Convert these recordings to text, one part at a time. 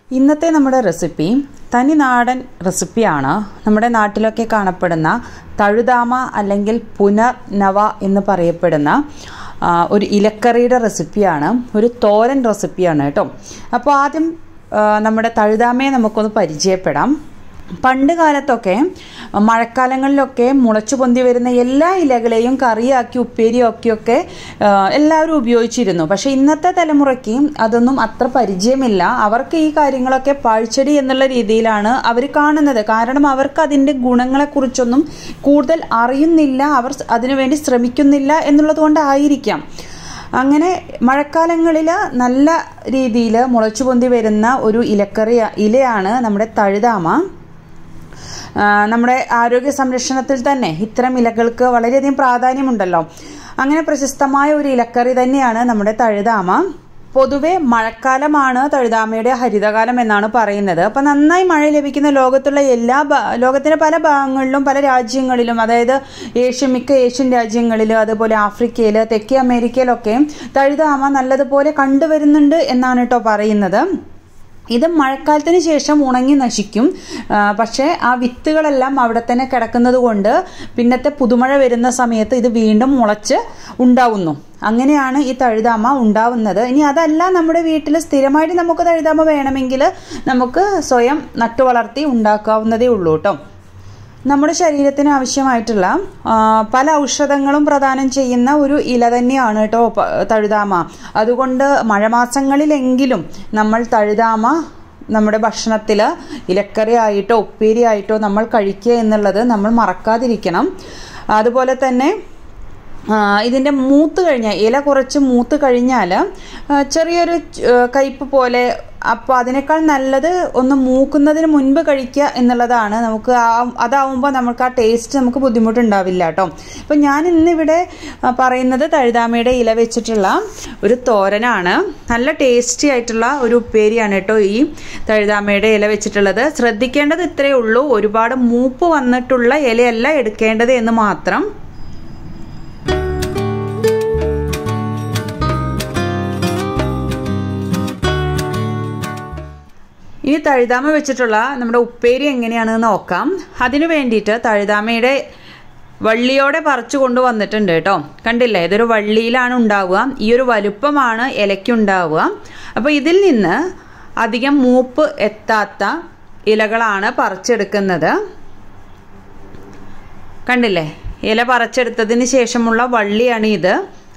ഇന്നത്തെ നമ്മുടെ റെസിപ്പി തനി നാടൻ റെസിപ്പിയാണ് നമ്മുടെ നാട്ടിലൊക്കെ കാണപ്പെടുന്ന തഴുതാമ അല്ലെങ്കിൽ പുനർനവ എന്ന് പറയപ്പെടുന്ന ആ, ഒരു ഇലക്കറിയുടെ റെസിപ്പിയാണ് ഒരു തോരൻ റെസിപ്പിയാണ് കേട്ടോ അപ്പോൾ ആദ്യം ആ, നമ്മുടെ തഴുതാമയെ നമുക്കൊന്ന് പരിചയപ്പെടാം പണ്ട് കാലത്തൊക്കെ മഴക്കാലങ്ങളിലൊക്കെ മുളച്ചു പൊന്തി വരുന്ന എല്ലാ ഇലകളെയും കറിയാക്കി ഉപ്പേരിയാക്കിയൊക്കെ ആ, എല്ലാവരും ഉപയോഗിച്ചിരുന്നു പക്ഷേ ഇന്നത്തെ തലമുറയ്ക്ക് അതൊന്നും അത്ര പരിചയമില്ല അവർക്ക് ഈ കാര്യങ്ങളൊക്കെ പാഴ്ചെടി എന്നുള്ള രീതിയിലാണ് അവർ കാണുന്നത് കാരണം അവർക്ക് അതിൻ്റെ ഗുണങ്ങളെക്കുറിച്ചൊന്നും കൂടുതൽ അറിയുന്നില്ല അവർ അതിനുവേണ്ടി ശ്രമിക്കുന്നില്ല എന്നുള്ളത് കൊണ്ടായിരിക്കാം അങ്ങനെ മഴക്കാലങ്ങളിൽ നല്ല രീതിയിൽ മുളച്ചു പൊന്തി വരുന്ന ഒരു ഇലക്കറി ഇലയാണ് നമ്മുടെ തഴുതാമ ആ, നമ്മുടെ ആരോഗ്യ സംരക്ഷണത്തിൽ തന്നെ ഇത്തരം ഇലകൾക്ക് വളരെയധികം പ്രാധാന്യമുണ്ടല്ലോ അങ്ങനെ പ്രശസ്തമായ ഒരു ഇലക്കറി തന്നെയാണ് നമ്മുടെ തഴുതാമ പൊതുവെ മഴക്കാലമാണ് തഴുതാമയുടെ ഹരിതകാലം എന്നാണ് പറയുന്നത് അപ്പം നന്നായി മഴ ലഭിക്കുന്ന ലോകത്തുള്ള എല്ലാ ഭാ- ലോകത്തിന്റെ പല ഭാഗങ്ങളിലും പല രാജ്യങ്ങളിലും അതായത് ഏഷ്യൻ മിക്ക ഏഷ്യൻ രാജ്യങ്ങളിലും അതുപോലെ ആഫ്രിക്കയിൽ തെക്കേ അമേരിക്കയിലൊക്കെ തഴുതാമ നല്ലതുപോലെ കണ്ടുവരുന്നുണ്ട് എന്നാണ് കേട്ടോ പറയുന്നത് ഇത് മഴക്കാലത്തിന് ശേഷം ഉണങ്ങി നശിക്കും ആ, പക്ഷേ ആ വിത്തുകളെല്ലാം അവിടെ തന്നെ കിടക്കുന്നത് കൊണ്ട് പിന്നത്തെ പുതുമഴ വരുന്ന സമയത്ത് ഇത് വീണ്ടും മുളച്ച് ഉണ്ടാവുന്നു അങ്ങനെയാണ് ഈ തഴുതാമ ഉണ്ടാവുന്നത് ഇനി അതല്ല നമ്മുടെ വീട്ടിൽ സ്ഥിരമായിട്ട് നമുക്ക് തഴുതാമ വേണമെങ്കിൽ നമുക്ക് സ്വയം നട്ടു വളർത്തി ഉണ്ടാക്കാവുന്നതേ ഉള്ളൂ കേട്ടോ നമ്മുടെ ശരീരത്തിന് ആവശ്യമായിട്ടുള്ള ആ, പല ഔഷധങ്ങളും പ്രദാനം ചെയ്യുന്ന ഒരു ഇല തന്നെയാണ് കേട്ടോ പ- തഴുതാമ അതുകൊണ്ട് മഴമാസങ്ങളിലെങ്കിലും നമ്മൾ തഴുതാമ നമ്മുടെ ഭക്ഷണത്തിൽ ഇലക്കറി ആയിട്ടോ ഉപ്പേരി ആയിട്ടോ നമ്മൾ കഴിക്കുക എന്നുള്ളത് നമ്മൾ മറക്കാതിരിക്കണം അതുപോലെ തന്നെ ആ, ഇതിൻ്റെ മൂത്ത് കഴിഞ്ഞാൽ ഇല കുറച്ച് മൂത്ത് കഴിഞ്ഞാൽ ആ, ചെറിയൊരു ച്- ആ, കയ്പ്പ് പോലെ അപ്പോൾ അതിനേക്കാൾ നല്ലത് ഒന്ന് മൂക്കുന്നതിന് മുൻപ് കഴിക്കുക എന്നുള്ളതാണ് നമുക്ക് ആ അതാവുമ്പോൾ നമുക്ക് ആ ടേസ്റ്റ് നമുക്ക് ബുദ്ധിമുട്ടുണ്ടാവില്ല കേട്ടോ ഇപ്പം ഞാൻ ഇന്നിവിടെ ആ, പറയുന്നത് തഴുതാമയുടെ ഇല വെച്ചിട്ടുള്ള ഒരു തോരനാണ് നല്ല ടേസ്റ്റി ആയിട്ടുള്ള ഒരു ഉപ്പേരിയാണ് കേട്ടോ ഈ തഴുതാമയുടെ ഇല വെച്ചിട്ടുള്ളത് ശ്രദ്ധിക്കേണ്ടത് ഇത്രയേ ഉള്ളൂ ഒരുപാട് മൂപ്പ് വന്നിട്ടുള്ള ഇലയല്ല എടുക്കേണ്ടത് എന്ന് മാത്രം ഇനി തഴുതാമ വെച്ചിട്ടുള്ള നമ്മുടെ ഉപ്പേരി എങ്ങനെയാണെന്ന് നോക്കാം അതിനു വേണ്ടിയിട്ട് തഴുതാമയുടെ വള്ളിയോടെ പറിച്ചു കൊണ്ടുവന്നിട്ടുണ്ട് കേട്ടോ കണ്ടില്ലേ ഇതൊരു വള്ളിയിലാണ് ഉണ്ടാവുക ഈ ഒരു വലുപ്പമാണ് ഇലയ്ക്കുണ്ടാവുക അപ്പോൾ ഇതിൽ നിന്ന് അധികം മൂപ്പ് എത്താത്ത ഇലകളാണ് പറിച്ചെടുക്കുന്നത് കണ്ടില്ലേ ഇല പറിച്ചെടുത്തതിന് ശേഷമുള്ള വള്ളിയാണ് ഇത്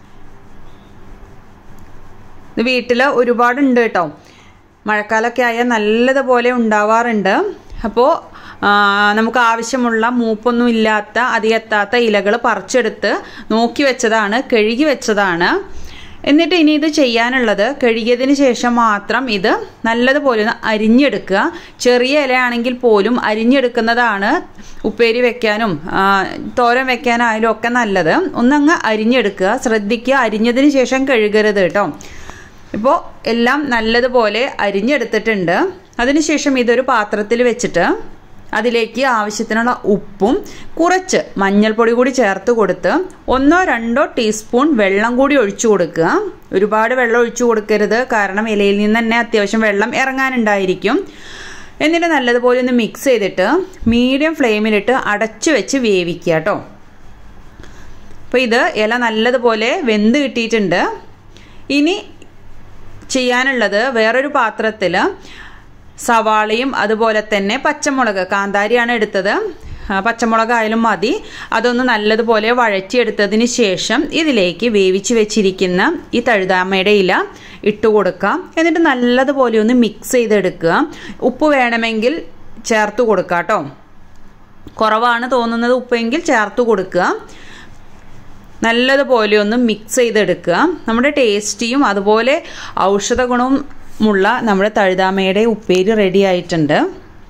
ഇത് വീട്ടിൽ ഒരുപാടുണ്ട് കേട്ടോ മഴക്കാലമൊക്കെ ആയാൽ നല്ലതുപോലെ ഉണ്ടാവാറുണ്ട് അപ്പോൾ നമുക്ക് ആവശ്യമുള്ള മൂപ്പൊന്നും ഇല്ലാത്ത അധികെത്താത്ത ഇലകൾ പറിച്ചെടുത്ത് നോക്കി വെച്ചതാണ് കഴുകി വെച്ചതാണ് എന്നിട്ട് ഇനി ഇത് ചെയ്യാനുള്ളത് കഴുകിയതിന് ശേഷം മാത്രം ഇത് നല്ലതുപോലെ ഒന്ന് അരിഞ്ഞെടുക്കുക ചെറിയ ഇലയാണെങ്കിൽ പോലും അരിഞ്ഞെടുക്കുന്നതാണ് ഉപ്പേരി വെക്കാനും ആ, തോരൻ വെക്കാനായാലും ഒക്കെ നല്ലത് ഒന്നങ്ങ് അരിഞ്ഞെടുക്കുക ശ്രദ്ധിക്കുക അരിഞ്ഞതിന് ശേഷം കഴുകരുത് കേട്ടോ ഇപ്പോൾ എല്ലാം നല്ലതുപോലെ അരിഞ്ഞെടുത്തിട്ടുണ്ട് അതിനുശേഷം ഇതൊരു പാത്രത്തിൽ വെച്ചിട്ട് അതിലേക്ക് ആവശ്യത്തിനുള്ള ഉപ്പും കുറച്ച് മഞ്ഞൾപ്പൊടി കൂടി ചേർത്ത് കൊടുത്ത് ഒന്നോ രണ്ടോ ടീസ്പൂൺ വെള്ളം കൂടി ഒഴിച്ചു കൊടുക്കുക ഒരുപാട് വെള്ളം ഒഴിച്ചു കൊടുക്കരുത് കാരണം ഇലയിൽ നിന്ന് തന്നെ അത്യാവശ്യം വെള്ളം ഇറങ്ങാനുണ്ടായിരിക്കും എന്നിട്ട് നല്ലതുപോലെ ഒന്ന് മിക്സ് ചെയ്തിട്ട് മീഡിയം ഫ്ലെയിമിലിട്ട് അടച്ചു വെച്ച് വേവിക്കുക കേട്ടോ അപ്പോൾ ഇത് ഇല നല്ലതുപോലെ വെന്ത് കിട്ടിയിട്ടുണ്ട് ഇനി ചെയ്യാനുള്ളത് വേറൊരു പാത്രത്തിൽ സവാളയും അതുപോലെ തന്നെ പച്ചമുളക് കാന്താരിയാണ് എടുത്തത് ആ, പച്ചമുളകായാലും മതി അതൊന്ന് നല്ലതുപോലെ വഴറ്റിയെടുത്തതിന് ശേഷം ഇതിലേക്ക് വേവിച്ച് വെച്ചിരിക്കുന്ന ഈ തഴുതാമയുടെ ഇല ഇട്ട് കൊടുക്കാം എന്നിട്ട് നല്ലതുപോലെ ഒന്ന് മിക്സ് ചെയ്തെടുക്കുക ഉപ്പ് വേണമെങ്കിൽ ചേർത്ത് കൊടുക്കാം കേട്ടോ കുറവാണ് തോന്നുന്നത് ഉപ്പെങ്കിൽ ചേർത്ത് കൊടുക്കുക നല്ലതുപോലെ ഒന്ന് മിക്സ് ചെയ്തെടുക്കുക നമ്മുടെ ടേസ്റ്റിയും അതുപോലെ ഔഷധ ഗുണമുള്ള നമ്മുടെ തഴുതാമയുടെ ഉപ്പേരി റെഡി ആയിട്ടുണ്ട്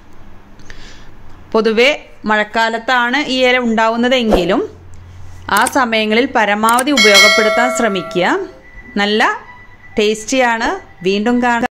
പൊതുവെ മഴക്കാലത്താണ് ഈ ഇല ഉണ്ടാവുന്നതെങ്കിലും ആ സമയങ്ങളിൽ പരമാവധി ഉപയോഗപ്പെടുത്താൻ ശ്രമിക്കുക നല്ല ടേസ്റ്റിയാണ് വീണ്ടും കാണാം